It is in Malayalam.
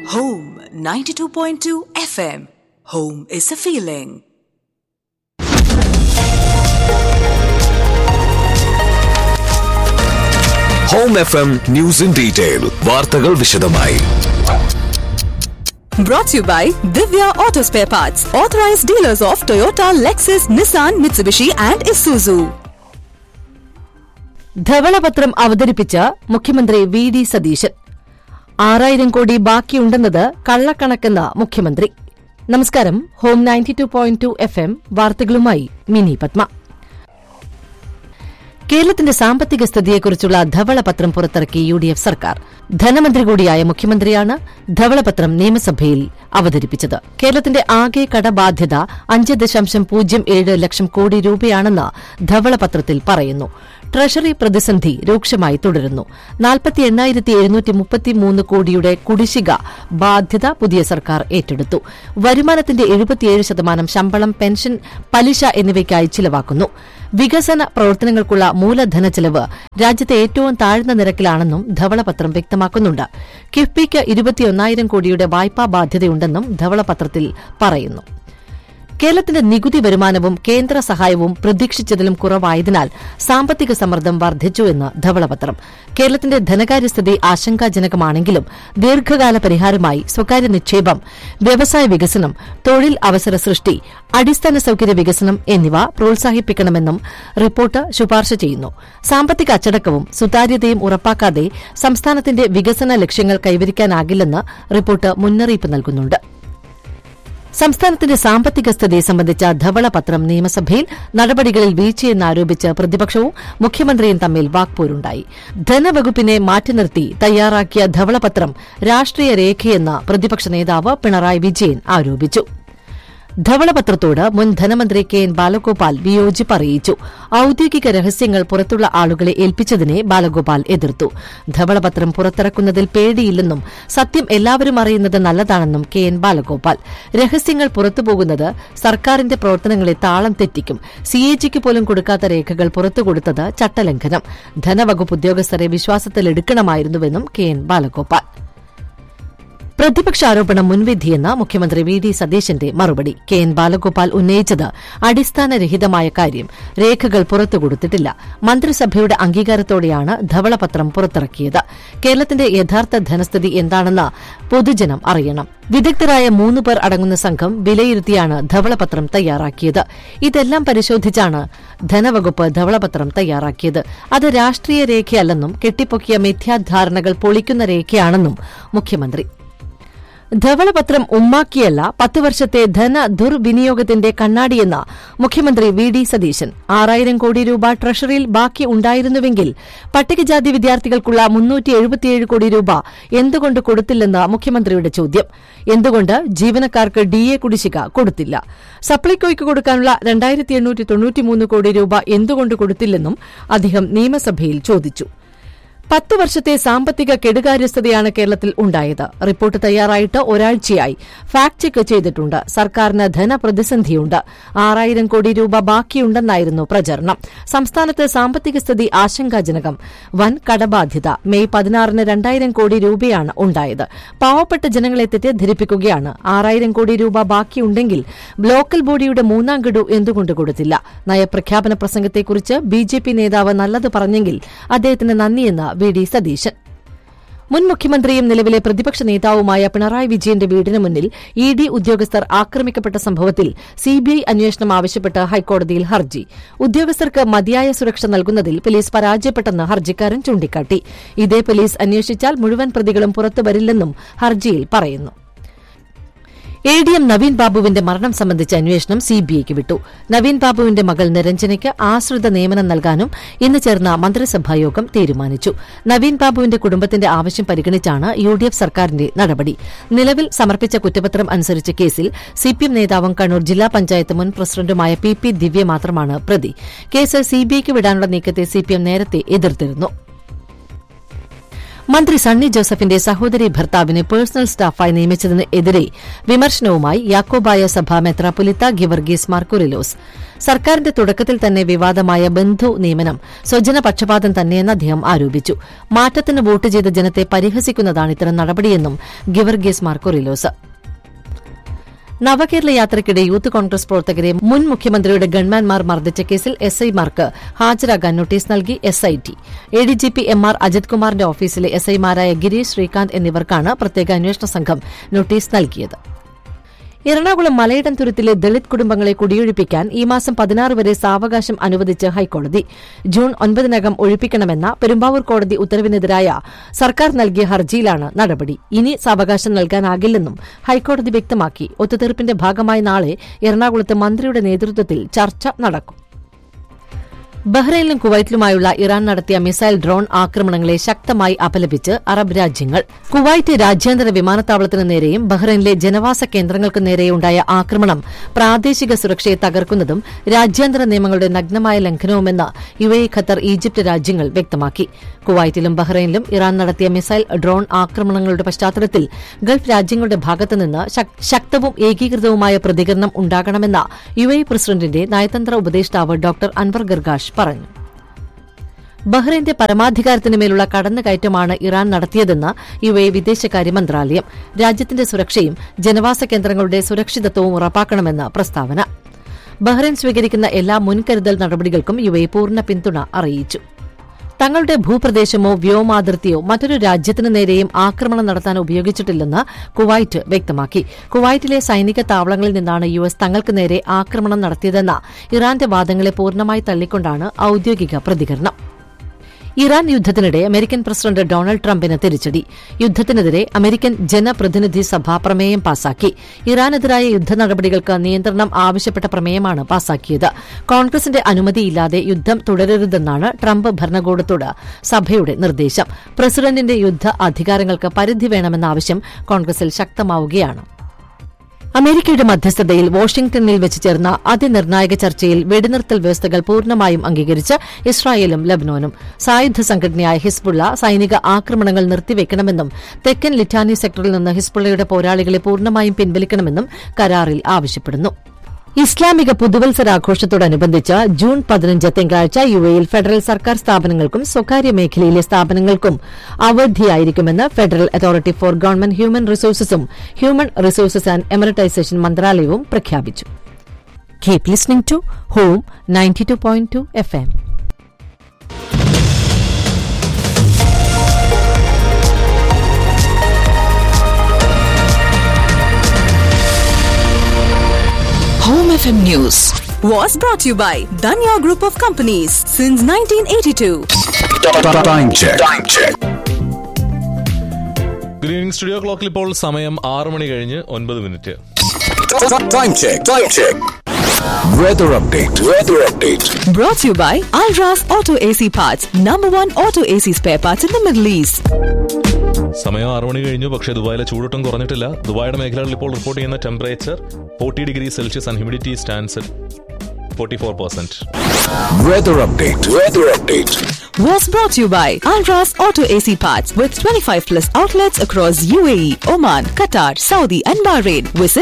Home 92.2 FM. Home is a feeling. Home F M news in detail വാർത്തകൾ വിശദമായി Brought to you by Divya Auto Spare Parts, authorized dealers of Toyota, Lexus, Nissan, Mitsubishi, and Isuzu. ധവളപത്രം അവതരിപ്പിച്ച മുഖ്യമന്ത്രി വി ഡി സതീശൻ ആറായിരം കോടി ബാക്കിയുണ്ടെന്നത് കള്ളക്കണക്കെന്ന മുഖ്യമന്ത്രി നമസ്കാരം home ninety two point two F M വാർത്തകളുമായി മിനി പത്മ കേരളത്തിന്റെ സാമ്പത്തിക സ്ഥിതിയെക്കുറിച്ചുള്ള ധവളപത്രം പുറത്തിറക്കി യു ഡി എഫ് സർക്കാർ ധനമന്ത്രി കൂടിയായ മുഖ്യമന്ത്രിയാണ് ധവളപത്രം നിയമസഭയിൽ അവതരിപ്പിച്ചത് കേരളത്തിന്റെ ആകെ കടബാധ്യത അഞ്ച് ദശാംശം പൂജ്യം ഏഴ് ലക്ഷം കോടി രൂപയാണെന്ന് ധവളപത്രത്തിൽ പറയുന്നു ട്രഷറി പ്രതിസന്ധി രൂക്ഷമായി തുടരുന്നു നാൽപ്പത്തി എണ്ണായിരത്തി എഴുന്നൂറ്റി മുപ്പത്തിമൂന്ന് കോടിയുടെ കുടിശ്ശിക ബാധ്യത പുതിയ സർക്കാർ ഏറ്റെടുത്തു വരുമാനത്തിന്റെ എഴുപത്തിയേഴ് ശതമാനം ശമ്പളം പെൻഷൻ പലിശ എന്നിവയ്ക്കായി ചിലവാക്കുന്നു വികസന പ്രവർത്തനങ്ങൾക്കുള്ള മൂലധന ചെലവ് രാജ്യത്തെ ഏറ്റവും താഴ്ന്ന നിരക്കിലാണെന്നും ധവളപത്രം വ്യക്തമാക്കുന്നുണ്ട് കിഫ്ബിക്ക് ഇരുപത്തിയൊന്നായിരം കോടിയുടെ വായ്പാ ബാധ്യതയുണ്ടെന്നും ധവളപത്രത്തിൽ പറയുന്നു കേരളത്തിന്റെ നികുതി വരുമാനവും കേന്ദ്ര സഹായവും പ്രതീക്ഷിച്ചതിലും കുറവായതിനാൽ സാമ്പത്തിക സമ്മർദ്ദം വർദ്ധിച്ചുവെന്ന് ധവളപത്രം കേരളത്തിന്റെ ധനകാര്യസ്ഥിതി ആശങ്കാജനകമാണെങ്കിലും ദീർഘകാല പരിഹാരമായി സ്വകാര്യ നിക്ഷേപം വ്യവസായ വികസനം തൊഴിൽ അവസര സൃഷ്ടി അടിസ്ഥാന സൌകര്യ വികസനം എന്നിവ പ്രോത്സാഹിപ്പിക്കണമെന്നും റിപ്പോർട്ട് ശുപാർശ ചെയ്യുന്നു സാമ്പത്തിക അച്ചടക്കവും സുതാര്യതയും ഉറപ്പാക്കാതെ സംസ്ഥാനത്തിന്റെ വികസന ലക്ഷ്യങ്ങൾ കൈവരിക്കാനാകില്ലെന്ന് റിപ്പോർട്ട് മുന്നറിയിപ്പ് നൽകുന്നുണ്ട് സംസ്ഥാനത്തിന്റെ സാമ്പത്തിക സ്ഥിതി സംബന്ധിച്ച ധവളപത്രം നിയമസഭയിൽ നടപടികളിൽ വീഴ്ചയെന്നാരോപിച്ച് പ്രതിപക്ഷവും മുഖ്യമന്ത്രിയും തമ്മിൽ വാക്പോരുണ്ടായി ധനവകുപ്പിനെ മാറ്റി നിർത്തി തയ്യാറാക്കിയ ധവളപത്രം രാഷ്ട്രീയ രേഖയെന്ന് പ്രതിപക്ഷ നേതാവ് പിണറായി വിജയൻ ആരോപിച്ചു ധവളപത്രത്തോട് മുൻ ധനമന്ത്രി കെ എൻ ബാലഗോപാൽ വിയോജിപ്പ് അറിയിച്ചു ഔദ്യോഗിക രഹസ്യങ്ങൾ പുറത്തുള്ള ആളുകളെ ഏൽപ്പിച്ചതിനെ ബാലഗോപാൽ എതിർത്തു ധവളപത്രം പുറത്തിറക്കുന്നതിൽ പേടിയില്ലെന്നും സത്യം എല്ലാവരും അറിയുന്നത് നല്ലതാണെന്നും കെ എൻ ബാലഗോപാൽ രഹസ്യങ്ങൾ പുറത്തുപോകുന്നത് സർക്കാരിന്റെ പ്രവർത്തനങ്ങളെ താളം തെറ്റിക്കും സിഎജിക്ക് പോലും കൊടുക്കാത്ത രേഖകൾ പുറത്തുകൊടുത്തത് ചട്ടലംഘനം ധനവകുപ്പ് ഉദ്യോഗസ്ഥരെ വിശ്വാസത്തിലെടുക്കണമായിരുന്നുവെന്നും കെ എൻ ബാലഗോപാൽ പ്രതിപക്ഷ ആരോപണം മുൻവിധിയെന്ന് മുഖ്യമന്ത്രി വി ഡി സതീശന്റെ മറുപടി കെ എൻ ബാലഗോപാൽ ഉന്നയിച്ചത് അടിസ്ഥാനരഹിതമായ കാര്യം രേഖകൾ പുറത്തുകൊടുത്തിട്ടില്ല മന്ത്രിസഭയുടെ അംഗീകാരത്തോടെയാണ് ധവളപത്രം പുറത്തിറക്കിയത് കേരളത്തിന്റെ യഥാർത്ഥ ധനസ്ഥിതി എന്താണെന്ന് പൊതുജനം അറിയണം വിദഗ്ധരായ മൂന്ന് പേർ അടങ്ങുന്ന സംഘം വിലയിരുത്തിയാണ് ധവളപത്രം തയ്യാറാക്കിയത് ഇതെല്ലാം പരിശോധിച്ചാണ് ധനവകുപ്പ് ധവളപത്രം തയ്യാറാക്കിയത് അത് രാഷ്ട്രീയ രേഖയല്ലെന്നും കെട്ടിപ്പൊക്കിയ മിഥ്യാധാരണകൾ പൊളിക്കുന്ന രേഖയാണെന്നും മുഖ്യമന്ത്രി ധവളപത്രം ഉമ്മാക്കിയല്ല പത്ത് വർഷത്തെ ധന ദുർവിനിയോഗത്തിന്റെ കണ്ണാടിയെന്ന മുഖ്യമന്ത്രി വി ഡി സതീശൻ ആറായിരം കോടി രൂപ ട്രഷറിയിൽ ബാക്കി ഉണ്ടായിരുന്നുവെങ്കിൽ പട്ടികജാതി വിദ്യാർത്ഥികൾക്കുള്ള മുന്നൂറ്റി എഴുപത്തിയേഴ് കോടി രൂപ എന്തുകൊണ്ട് കൊടുത്തില്ലെന്ന് മുഖ്യമന്ത്രിയുടെ ചോദ്യം എന്തുകൊണ്ട് ജീവനക്കാർക്ക് ഡിഎ കുടിശ്ശിക കൊടുത്തില്ല സപ്ലൈകോയ്ക്ക് കൊടുക്കാനുള്ള രണ്ടായിരത്തി എണ്ണൂറ്റി തൊണ്ണൂറ്റിമൂന്ന് കോടി രൂപ എന്തുകൊണ്ട് കൊടുത്തില്ലെന്നും അദ്ദേഹം നിയമസഭയിൽ ചോദിച്ചു പത്ത് വർഷത്തെ സാമ്പത്തിക കെടുകാര്യസ്ഥതയാണ് കേരളത്തിൽ ഉണ്ടായത് റിപ്പോർട്ട് തയ്യാറായിട്ട് ഒരാഴ്ചയായി ഫാക്ട് ചെക്ക് ചെയ്തിട്ടുണ്ട് സർക്കാരിന് ധനപ്രതിസന്ധിയുണ്ട് ആറായിരം കോടി രൂപ ബാക്കിയുണ്ടെന്നായിരുന്നു പ്രചരണം സംസ്ഥാനത്ത് സാമ്പത്തിക സ്ഥിതി ആശങ്കാജനകം വൻ കടബാധ്യത മെയ് പതിനാറിന് രണ്ടായിരം കോടി രൂപയാണ് ഉണ്ടായത് പാവപ്പെട്ട ജനങ്ങളെ തെറ്റിദ്ധരിപ്പിക്കുകയാണ് ആറായിരം കോടി രൂപ ബാക്കിയുണ്ടെങ്കിൽ ലോക്കൽ ബോഡിയുടെ മൂന്നാം ഗഡു എന്തുകൊണ്ട് കൊടുത്തില്ല നയപ്രഖ്യാപന പ്രസംഗത്തെക്കുറിച്ച് ബിജെപി നേതാവ് നല്ലത് പറഞ്ഞെങ്കിൽ അദ്ദേഹത്തിന് നന്ദിയെന്ന് വി ഡി സതീശൻ മുൻ മുഖ്യമന്ത്രിയും നിലവിലെ പ്രതിപക്ഷ നേതാവുമായ പിണറായി വിജയന്റെ വീടിന് മുന്നിൽ ഇ ഡി ഉദ്യോഗസ്ഥർ ആക്രമിക്കപ്പെട്ട സംഭവത്തിൽ സിബിഐ അന്വേഷണം ആവശ്യപ്പെട്ട് ഹൈക്കോടതിയിൽ ഹർജി ഉദ്യോഗസ്ഥർക്ക് മതിയായ സുരക്ഷ നൽകുന്നതിൽ പോലീസ് പരാജയപ്പെട്ടെന്ന് ഹർജിക്കാരൻ ചൂണ്ടിക്കാട്ടി ഇതേ പോലീസ് അന്വേഷിച്ചാൽ മുഴുവൻ പ്രതികളും പുറത്തുവരില്ലെന്നും ഹർജിയിൽ പറയുന്നു എ ഡി എം നവീൻ ബാബുവിന്റെ മരണം സംബന്ധിച്ച അന്വേഷണം സിബിഐക്ക് വിട്ടു നവീൻ ബാബുവിന്റെ മകൾ നിരഞ്ജനയ്ക്ക് ആശ്രിത നിയമനം നൽകാനും ഇന്ന് ചേർന്ന മന്ത്രിസഭായോഗം തീരുമാനിച്ചു നവീൻ ബാബുവിന്റെ കുടുംബത്തിന്റെ ആവശ്യം പരിഗണിച്ചാണ് യു ഡി എഫ് സർക്കാരിന്റെ നടപടി നിലവിൽ സമർപ്പിച്ച കുറ്റപത്രം അനുസരിച്ച് കേസിൽ സിപിഎം നേതാവും കണ്ണൂർ ജില്ലാ പഞ്ചായത്ത് മുൻ പ്രസിഡന്റുമായ പി പി ദിവ്യ മാത്രമാണ് പ്രതി കേസ് സിബിഐക്ക് വിടാനുള്ള നീക്കത്തെ സിപിഎം നേരത്തെ എതിർത്തിരുന്നു മന്ത്രി സണ്ണി ജോസഫിന്റെ സഹോദരി ഭർത്താവിനെ പേഴ്സണൽ സ്റ്റാഫായി നിയമിച്ചതിന് എതിരെ വിമർശനവുമായി യാക്കോബായ സഭ മെത്രാപൊലിത്ത ഗിവർഗീസ് മാർക്കുറിലോസ് സർക്കാരിന്റെ തുടക്കത്തിൽ തന്നെ വിവാദമായ ബന്ധു നിയമനം സ്വജന പക്ഷപാതം തന്നെയെന്ന് അദ്ദേഹം ആരോപിച്ചു മാറ്റത്തിന് വോട്ട് ചെയ്ത ജനത്തെ പരിഹസിക്കുന്നതാണ് ഇത്തരം നടപടിയെന്നും ഗിവർഗീസ് മാർക്കുറിലോസ് നവകേരള യാത്രയ്ക്കിടെ യൂത്ത് കോൺഗ്രസ് പ്രവർത്തകരെ മുൻ മുഖ്യമന്ത്രിയുടെ ഗൺമാൻമാർ മർദ്ദിച്ച കേസിൽ എസ് ഐമാർക്ക് ഹാജരാകാൻ നോട്ടീസ് നൽകി S I T A D G P M R Ajith കുമാറിന്റെ ഓഫീസിലെ എസ് ഐമാരായ ഗിരീഷ് ശ്രീകാന്ത് എന്നിവർക്കാണ് പ്രത്യേക അന്വേഷണ സംഘം നോട്ടീസ് നൽകിയത് എറണാകുളം മലയിടം തുരുത്തിലെ ദളിത് കുടുംബങ്ങളെ കുടിയൊഴിപ്പിക്കാൻ ഈ മാസം പതിനാറ് വരെ സാവകാശം അനുവദിച്ച് ഹൈക്കോടതി ജൂൺ ഒൻപതിനകം ഒഴിപ്പിക്കണമെന്ന പെരുമ്പാവൂർ കോടതി ഉത്തരവിനെതിരായ സർക്കാർ നൽകിയ ഹർജിയിലാണ് നടപടി ഇനി സാവകാശം നൽകാനാകില്ലെന്നും ഹൈക്കോടതി വ്യക്തമാക്കി ഒത്തുതീർപ്പിന്റെ ഭാഗമായി നാളെ എറണാകുളത്ത് മന്ത്രിയുടെ നേതൃത്വത്തിൽ ചർച്ച നടക്കും ബഹ്റൈനിലും കുവൈറ്റിലുമായുള്ള ഇറാൻ നടത്തിയ മിസൈൽ ഡ്രോൺ ആക്രമണങ്ങളെ ശക്തമായി അപലപിച്ച് അറബ് രാജ്യങ്ങൾ കുവൈറ്റ് രാജ്യാന്തര വിമാനത്താവളത്തിന് നേരെയും ബഹ്റൈനിലെ ജനവാസ കേന്ദ്രങ്ങൾക്ക് നേരെയുണ്ടായ ആക്രമണം പ്രാദേശിക സുരക്ഷയെ തകർക്കുന്നതും രാജ്യാന്തര നിയമങ്ങളുടെ നഗ്നമായ ലംഘനവുമെന്ന് യു എ ഖത്തർ ഈജിപ്ത് രാജ്യങ്ങൾ വ്യക്തമാക്കി കുവൈറ്റിലും ബഹ്റൈനിലും ഇറാൻ നടത്തിയ മിസൈൽ ഡ്രോൺ ആക്രമണങ്ങളുടെ പശ്ചാത്തലത്തിൽ ഗൾഫ് രാജ്യങ്ങളുടെ ഭാഗത്തുനിന്ന് ശക്തവും ഏകീകൃതവുമായ പ്രതികരണം ഉണ്ടാകണമെന്ന യു എ പ്രസിഡന്റിന്റെ നയതന്ത്ര ഉപദേഷ്ടാവ് ഡോക്ടർ അൻവർ ഗർഗാഷ് പറഞ്ഞു ബഹ്റൈന്റെ പരമാധികാരത്തിനുമേലുള്ള കടന്നുകയറ്റമാണ് ഇറാൻ നടത്തിയതെന്ന് യു എ വിദേശകാര്യ മന്ത്രാലയം രാജ്യത്തിന്റെ സുരക്ഷയും ജനവാസ കേന്ദ്രങ്ങളുടെ സുരക്ഷിതത്വവും ഉറപ്പാക്കണമെന്ന് പ്രസ്താവന ബഹ്റൈൻ സ്വീകരിക്കുന്ന എല്ലാ മുൻകരുതൽ നടപടികൾക്കും യു എ പൂർണ്ണ പിന്തുണ അറിയിച്ചു തങ്ങളുടെ ഭൂപ്രദേശമോ വ്യോമാതിർത്തിയോ മറ്റൊരു രാജ്യത്തിനു നേരെയും ആക്രമണം നടത്താൻ ഉപയോഗിച്ചിട്ടില്ലെന്ന് കുവൈറ്റ് വ്യക്തമാക്കി കുവൈറ്റിലെ സൈനിക താവളങ്ങളിൽ നിന്നാണ് യു എസ് തങ്ങൾക്ക് നേരെ ആക്രമണം നടത്തിയതെന്ന ഇറാന്റെ വാദങ്ങളെ പൂർണ്ണമായി തള്ളിക്കൊണ്ടാണ് ഔദ്യോഗിക പ്രതികരണം ഇറാൻ യുദ്ധത്തിനിടെ അമേരിക്കൻ പ്രസിഡന്റ് ഡൊണാൾഡ് ട്രംപിന് തിരിച്ചടി യുദ്ധത്തിനെതിരെ അമേരിക്കൻ ജനപ്രതിനിധി സഭ പ്രമേയം പാസാക്കി ഇറാനെതിരായ യുദ്ധ നടപടികൾക്ക് നിയന്ത്രണം ആവശ്യപ്പെട്ട പ്രമേയമാണ് പാസാക്കിയത് കോൺഗ്രസിന്റെ അനുമതിയില്ലാതെ യുദ്ധം തുടരരുതെന്നാണ് ട്രംപ് ഭരണകൂടത്തോട് സഭയുടെ നിർദ്ദേശം പ്രസിഡന്റിന്റെ യുദ്ധ അധികാരങ്ങൾക്ക് പരിധി വേണമെന്ന ആവശ്യം കോൺഗ്രസിൽ ശക്തമാവുകയാണ് അമേരിക്കയുടെ മധ്യസ്ഥതയിൽ വാഷിംഗ്ടണിൽ വെച്ച് ചേർന്ന അതിനിർണായക ചർച്ചയിൽ വെടിനിർത്തൽ വ്യവസ്ഥകൾ പൂർണ്ണമായും അംഗീകരിച്ച് ഇസ്രായേലും ലബനോനും സായുധ സംഘടനയായ ഹിസ്ബുള്ള സൈനിക ആക്രമണങ്ങൾ നിർത്തിവെക്കണമെന്നും തെക്കൻ ലിറ്റാനി സെക്ടറിൽ നിന്ന് ഹിസ്ബുള്ളയുടെ പോരാളികളെ പൂർണ്ണമായും പിൻവലിക്കണമെന്നും കരാറിൽ ആവശ്യപ്പെടുന്നു ഇസ്ലാമിക പുതുവത്സരാഘോഷത്തോടനുബന്ധിച്ച് ജൂൺ പതിനഞ്ച് തിങ്കളാഴ്ച യു എയിൽ ഫെഡറൽ സർക്കാർ സ്ഥാപനങ്ങൾക്കും സ്വകാര്യ മേഖലയിലെ സ്ഥാപനങ്ങൾക്കും അവധിയായിരിക്കുമെന്ന് federal authority for government human റിസോഴ്സസും ഹ്യൂമൻ റിസോഴ്സസ് ആൻഡ് എമറിറ്റൈസേഷൻ മന്ത്രാലയവും പ്രഖ്യാപിച്ചു keep listening to home ninety two point two F M Home FM News was brought to you by Danya Group of Companies since 1982. Time check. Time check. Good evening studio ക്ലോക്കിൽ ഇപ്പോൾ സമയം ആറ് മണി കഴിഞ്ഞ് ഒൻപത് minute Time check. Time check. Weather update. Weather update. Brought to you by Alras Auto AC Parts, number one auto AC spare parts in the Middle East. സമയം ആറ് മണി കഴിഞ്ഞു പക്ഷേ ദുബായിലെ ചൂടൊട്ടും കുറഞ്ഞിട്ടില്ല ദുബായിയുടെ മേഖലകളിൽ ഇപ്പോൾ റിപ്പോർട്ട് ചെയ്യുന്ന temperature forty degree Celsius and humidity stands forty four percent Weather update. Weather update. Was brought to you by Alras Auto AC Parts with 25 plus outlets across UAE, Oman, Qatar, Saudi, and Bahrain. Visit